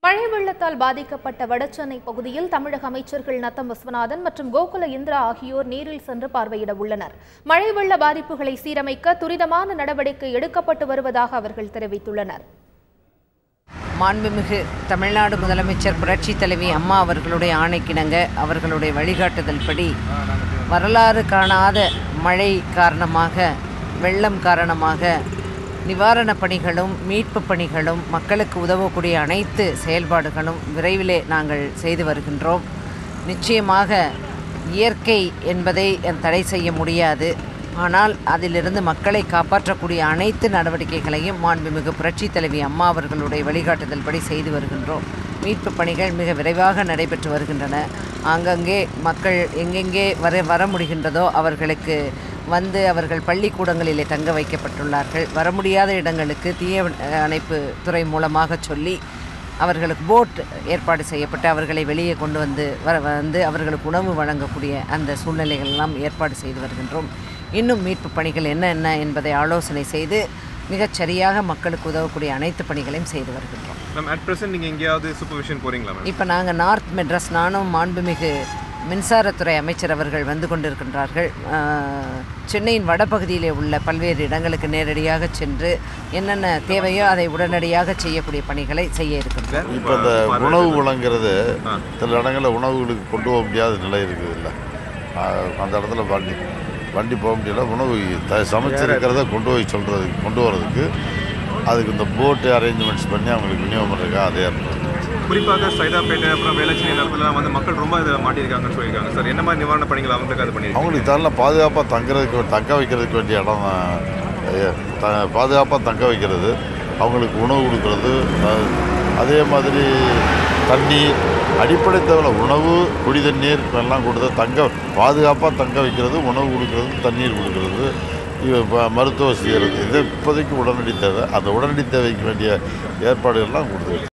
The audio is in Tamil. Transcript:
மழை வெள்ளத்தால் பாதிக்கப்பட்ட வடசென்னை பகுதியில் தமிழக அமைச்சர்கள் நத்தம் விஸ்வநாதன் மற்றும் கோகுல இந்திரா ஆகியோர் நேரில் சென்று பார்வையிட உள்ளனர் மழை வெள்ள பாதிப்புகளை சீரமைக்க துரிதமான நடவடிக்கை எடுக்கப்பட்டு வருவதாக அவர்கள் தெரிவித்துள்ளனர் மாண்புமிகு தமிழ்நாடு முதலமைச்சர் புரட்சி தலைவி அம்மா அவர்களுடைய ஆணைக்கிணங்க அவர்களுடைய வழிகாட்டுதல்படி வரலாறு காணாத மழை காரணமாக வெள்ளம் காரணமாக நிவாரணப் பணிகளும் மீட்புப் பணிகளும் மக்களுக்கு உதவக்கூடிய அனைத்து செயல்பாடுகளும் விரைவிலே நாங்கள் செய்து வருகின்றோம் நிச்சயமாக இயற்கை என்பதை தடை செய்ய முடியாது ஆனால் அதிலிருந்து மக்களை காப்பாற்றக்கூடிய அனைத்து நடவடிக்கைகளையும் மாண்புமிகு புரட்சித் தலைவி அம்மா அவர்களுடைய வழிகாட்டுதல்படி செய்து வருகின்றோம் மீட்புப் பணிகள் மிக விரைவாக நடைபெற்று வருகின்றன ஆங்கங்கே மக்கள் எங்கெங்கே வர வர முடிகின்றதோ அவர்களுக்கு வந்து அவர்கள் பள்ளிக்கூடங்களிலே தங்க வைக்கப்பட்டுள்ளார்கள் வர முடியாத இடங்களுக்கு தீய அணைப்பு துறை மூலமாக சொல்லி அவர்களுக்கு போட் ஏற்பாடு செய்யப்பட்டு அவர்களை வெளியே கொண்டு வந்து வர வந்து அவர்களுக்கு உணவு வழங்கக்கூடிய அந்த சூழ்நிலைகள் எல்லாம் ஏற்பாடு செய்து வருகின்றோம் இன்னும் மீட்பு பணிகள் என்ன என்ன என்பதை ஆலோசனை செய்து மிகச் சரியாக மக்களுக்கு உதவக்கூடிய அனைத்து பணிகளையும் செய்து வருகின்றோம் மேம் அட் ப்ரெசென்ட் நீங்கள் எங்கேயாவது சூப்பர்விஷன் போகிறீங்களா மேம் இப்போ நாங்கள் நார்த் மெட்ராஸ் நானும் மாண்புமிகு மின்சாரத்துறை அமைச்சர் அவர்கள் வந்து கொண்டிருக்கின்றார்கள் ஆஹ், சென்னையின் வடபகுதியிலே உள்ள பல்வேறு இடங்களுக்கு நேரடியாக சென்று என்னென்ன தேவையோ அதை உடனடியாக செய்யக்கூடிய பணிகளை செய்ய இருக்கின்றோம் இப்போ இந்த உணவு வழங்குறது சில இடங்களில் உணவுகளுக்கு கொண்டு போக முடியாத நிலை இருக்குது இல்லை அந்த இடத்துல வண்டி வண்டி போக முடியல உணவு த சமைச்சிருக்கிறத கொண்டு போய் சொல்கிறது கொண்டு வர்றதுக்கு அதுக்கு இந்த போட்டு அரேஞ்ச்மெண்ட்ஸ் பண்ணி அவங்களுக்கு விநியோகம் பண்ணுறதுக்காக அதே ஏற்பாடு குறிப்பாக சைதாப்பேட்டை அப்புறம் வேளச்சேரி நேரத்துலலாம் வந்து மக்கள் ரொம்ப இதை மாட்டியிருக்காங்கன்னு சொல்லியிருக்காங்க சார் என்ன மாதிரி நிவாரண பணிகள் அவங்களுக்கு அது பண்ணியிருக்காங்க அவங்களுக்கு தரல பாதுகாப்பாக தங்குறதுக்கு தங்க வைக்கிறதுக்கு வேண்டிய இடம் அஹ், த பாதுகாப்பாக தங்க வைக்கிறது அவங்களுக்கு உணவு கொடுக்கறது அஹ், அதே மாதிரி தண்ணீர் அடிப்படை தேவை உணவு குடி தண்ணீர் எல்லாம் கொடுத்து தங்க பாதுகாப்பாக தங்க வைக்கிறது உணவு கொடுக்கறது தண்ணீர் கொடுக்கறது இது ப- மருத்துவ செய்கிறது இது இப்போதைக்கு உடனடி தேவை அந்த உடனடி தேவைக்கு வேண்டிய ஏற்பாடுகள்லாம் கொடுத்துருக்கு